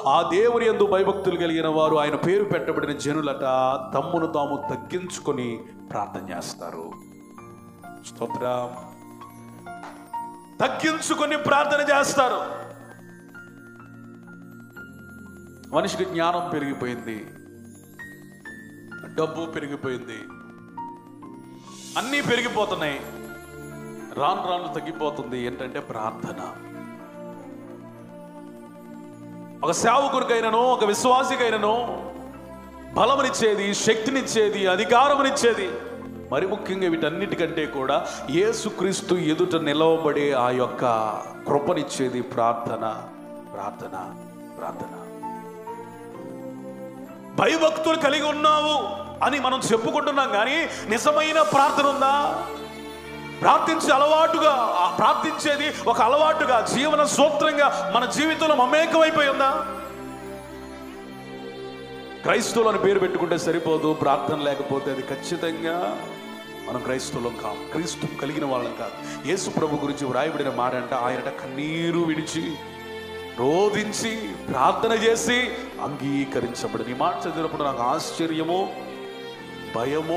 ఆ దేవుని యందు భయభక్తులు కలిగిన వారు ఆయన పేరు పెట్టబడిన జనులట తమ్మును తాము తగ్గించుకొని ప్రార్థన చేస్తారు స్తోత్రం తగ్గించుకొని ప్రార్థన చేస్తారు మనిషికి జ్ఞానం పెరిగిపోయింది డబ్బు పెరిగిపోయింది అన్నీ పెరిగిపోతున్నాయి రాను రాను తగ్గిపోతుంది ఏంటంటే ప్రార్థన ఒక సేవకుడికైనను ఒక విశ్వాసికైనను బలమునిచ్చేది శక్తినిచ్చేది అధికారమునిచ్చేది మరి ముఖ్యంగా వీటన్నిటికంటే కూడా యేసుక్రీస్తు ఎదుట నిలవబడే ఆ యొక్క కృపనిచ్చేది ప్రార్థన ప్రార్థన ప్రార్థన భయభక్తులు కలిగి ఉన్నావు అని మనం చెప్పుకుంటున్నాం కానీ నిజమైన ప్రార్థన ఉందా ప్రార్థించే అలవాటుగా ఆ ప్రార్థించేది ఒక అలవాటుగా జీవన సూత్రంగా మన జీవితంలో మమేకమైపోయి ఉందా క్రైస్తవులను పేరు పెట్టుకుంటే సరిపోదు ప్రార్థన లేకపోతే అది ఖచ్చితంగా మనం క్రైస్తవులం కాం క్రీస్తు కలిగిన వాళ్ళం కాదు యేసు ప్రభు గురించి వ్రాయబడిన మాట అంటే ఆయనట కన్నీరు విడిచి రోధించి ప్రార్థన చేసి అంగీకరించబడింది ఈ మాట చదివినప్పుడు నాకు ఆశ్చర్యము భయము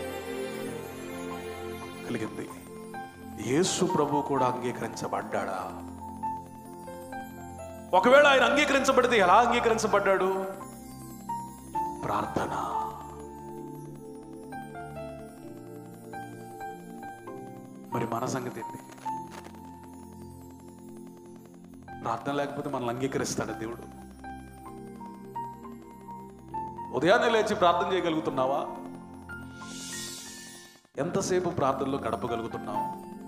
కలిగింది యేసు ప్రభు కూడా అంగీకరించబడ్డాడా ఒకవేళ ఆయన అంగీకరించబడితే ఎలా అంగీకరించబడ్డాడు ప్రార్థన మరి మన సంగతి ఏంటి ప్రార్థన లేకపోతే మనల్ని అంగీకరిస్తాడు దేవుడు ఉదయాన్నే లేచి ప్రార్థన చేయగలుగుతున్నావా ఎంతసేపు ప్రార్థనలో గడపగలుగుతున్నావు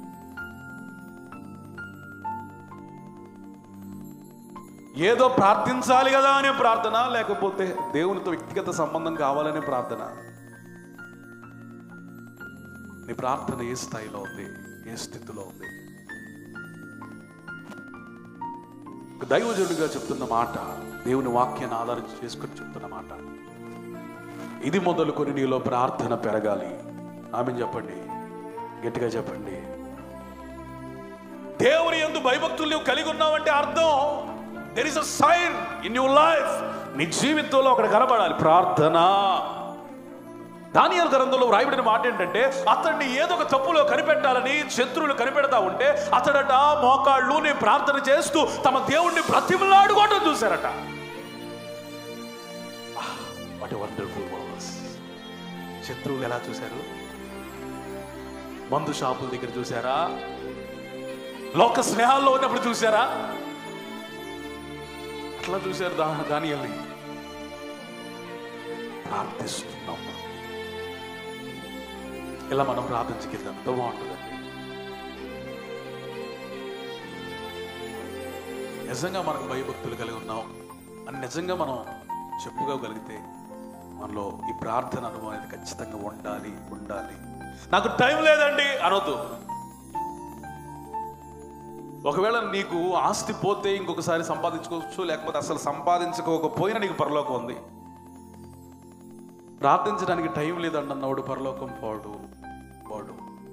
ఏదో ప్రార్థించాలి కదా అనే ప్రార్థన లేకపోతే దేవునితో వ్యక్తిగత సంబంధం కావాలనే ప్రార్థన నీ ప్రార్థన ఏ స్థాయిలో ఉంది ఏ స్థితిలో ఉంది ఒక దైవజనుడిగా చెప్తున్న మాట దేవుని వాక్యాన్ని ఆధారం చేసుకుని చెప్తున్న మాట ఇది మొదలుకొని నీలో ప్రార్థన పెరగాలి ఆమె చెప్పండి గట్టిగా చెప్పండి దేవుని ఎందు భయభక్తులు నువ్వు కలిగి ఉన్నావంటే అర్థం there is a sign in your life నీ జీవితంలో ఒకటి కనబడాలి ప్రార్థన దానియాల గ్రంథంలో రాయబడిన మాట ఏంటంటే అతన్ని ఏదో ఒక తప్పులో కనిపెట్టాలని శత్రువులు కనిపెడతా ఉంటే అతడట మోకాళ్ళు నీ ప్రార్థన చేస్తూ తమ దేవుణ్ణి బ్రతిమలాడుకోవడం చూశారట వాట్ వండర్ఫుల్ వర్స్ శత్రువులు ఎలా చూశారు మందు షాపుల దగ్గర చూసారా లోక స్నేహాల్లో ఉన్నప్పుడు చూసారా అట్లా చూశారు దా దానియల్ని ప్రార్థిస్తున్నాం ఇలా మనం ప్రార్థించగలిగితే ఎంతో బాగుంటుందండి నిజంగా మనకు భయభక్తులు కలిగి ఉన్నాం అని నిజంగా మనం చెప్పుకోగలిగితే మనలో ఈ ప్రార్థన అనుభవం అనేది ఖచ్చితంగా ఉండాలి ఉండాలి నాకు టైం లేదండి అనొద్దు ఒకవేళ నీకు ఆస్తి పోతే ఇంకొకసారి సంపాదించుకోవచ్చు లేకపోతే అసలు సంపాదించుకోకపోయినా నీకు పరలోకం ఉంది ప్రార్థించడానికి టైం లేదంటున్నవాడు పరలోకం పోడు పోడు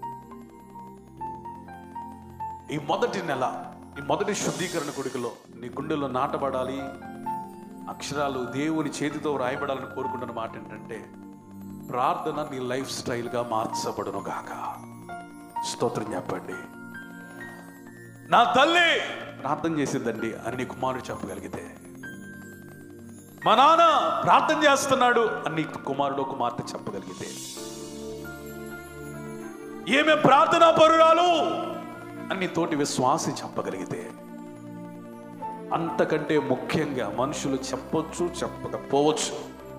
ఈ మొదటి నెల ఈ మొదటి శుద్ధీకరణ కొడుకులో నీ గుండెలో నాటబడాలి అక్షరాలు దేవుని చేతితో వ్రాయబడాలని కోరుకుంటున్న మాట ఏంటంటే ప్రార్థన నీ లైఫ్ స్టైల్గా మార్చబడును గాక స్తోత్రం చెప్పండి నా తల్లి ప్రార్థన చేసిందండి అని నీ కుమారుడు చెప్పగలిగితే మా నాన్న ప్రార్థన చేస్తున్నాడు అని నీ కుమారుడు కుమార్తె చెప్పగలిగితే ఏమే ప్రార్థనా పరురాలు అని నీ తోటి విశ్వాసి చెప్పగలిగితే అంతకంటే ముఖ్యంగా మనుషులు చెప్పొచ్చు చెప్పకపోవచ్చు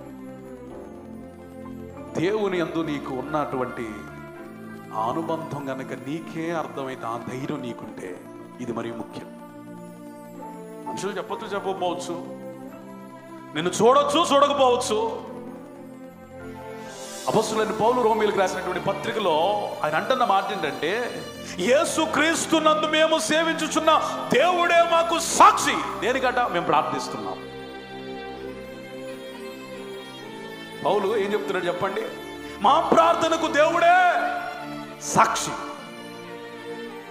దేవుని అందు నీకు ఉన్నటువంటి ఆ అనుబంధం గనక నీకే అర్థమైతే ఆ ధైర్యం నీకుంటే ఇది మరీ ముఖ్యం మనుషులు చెప్పొచ్చు చెప్పకపోవచ్చు నిన్ను చూడొచ్చు చూడకపోవచ్చు అపస్సులని పౌలు రోమిలకు రాసినటువంటి పత్రికలో ఆయన అంటున్న మాట ఏంటంటే యేసు క్రీస్తు నందు మేము సేవించుచున్న దేవుడే మాకు సాక్షి దేనికట మేము ప్రార్థిస్తున్నాం పౌలు ఏం చెప్తున్నాడు చెప్పండి మా ప్రార్థనకు దేవుడే సాక్షి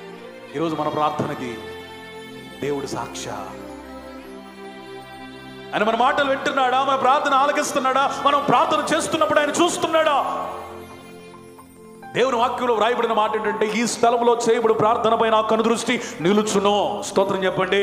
ఈరోజు మన ప్రార్థనకి దేవుడు సాక్ష ఆయన మన మాటలు వింటున్నాడా మన ప్రార్థన ఆలకిస్తున్నాడా మనం ప్రార్థన చేస్తున్నప్పుడు ఆయన చూస్తున్నాడా దేవుని వాక్యంలో వ్రాయబడిన మాట ఏంటంటే ఈ స్థలంలో చేయబడు ప్రార్థనపై నా కనుదృష్టి నిలుచును స్తోత్రం చెప్పండి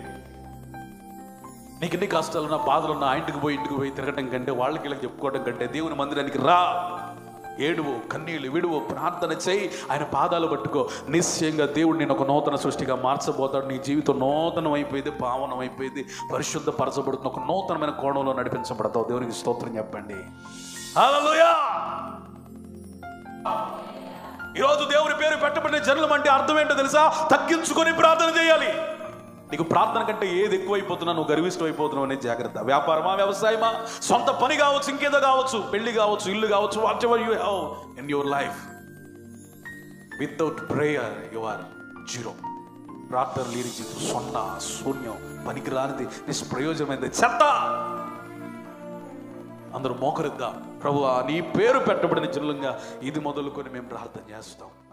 నీకు ఎన్ని కష్టాలున్నా బాధలున్నా ఆ ఇంటికి పోయి ఇంటికి పోయి తిరగటం కంటే వాళ్ళకి ఇలా చెప్పుకోవడం కంటే దేవుని మందిరానికి రా ఏడువు కన్నీళ్ళు విడువు ప్రార్థన చేయి ఆయన పాదాలు పట్టుకో నిశ్చయంగా దేవుడు నేను ఒక నూతన సృష్టిగా మార్చబోతాడు నీ జీవితం నూతనం అయిపోయింది పావనం అయిపోయింది పరిశుద్ధ పరచబడుతున్న ఒక నూతనమైన కోణంలో నడిపించబడతావు దేవునికి స్తోత్రం చెప్పండి హల్లెలూయా ఈరోజు దేవుని పేరు పెట్టబడిన జనులం అంటే అర్థం ఏంటో తెలుసా తగ్గించుకొని ప్రార్థన చేయాలి నీకు ప్రార్థన కంటే ఏది ఎక్కువైపోతున్నా నువ్వు గర్విష్టం అయిపోతున్నావు అనేది జాగ్రత్త వ్యాపారమా వ్యవసాయమా సొంత పని కావచ్చు ఇంకేదో కావచ్చు పెళ్లి కావచ్చు ఇల్లు కావచ్చు whatever you have in your life without prayer you are zero ప్రార్థన లేని జీవితం సొన్న శూన్యం పనికిరానిది నిష్ప్రయోజనమైనది చెత్త అందరూ మోకరిద్దాం ప్రభు నీ పేరు పెట్టబడిన జనులంగా ఇది మొదలుకొని మేము ప్రార్థన చేస్తాం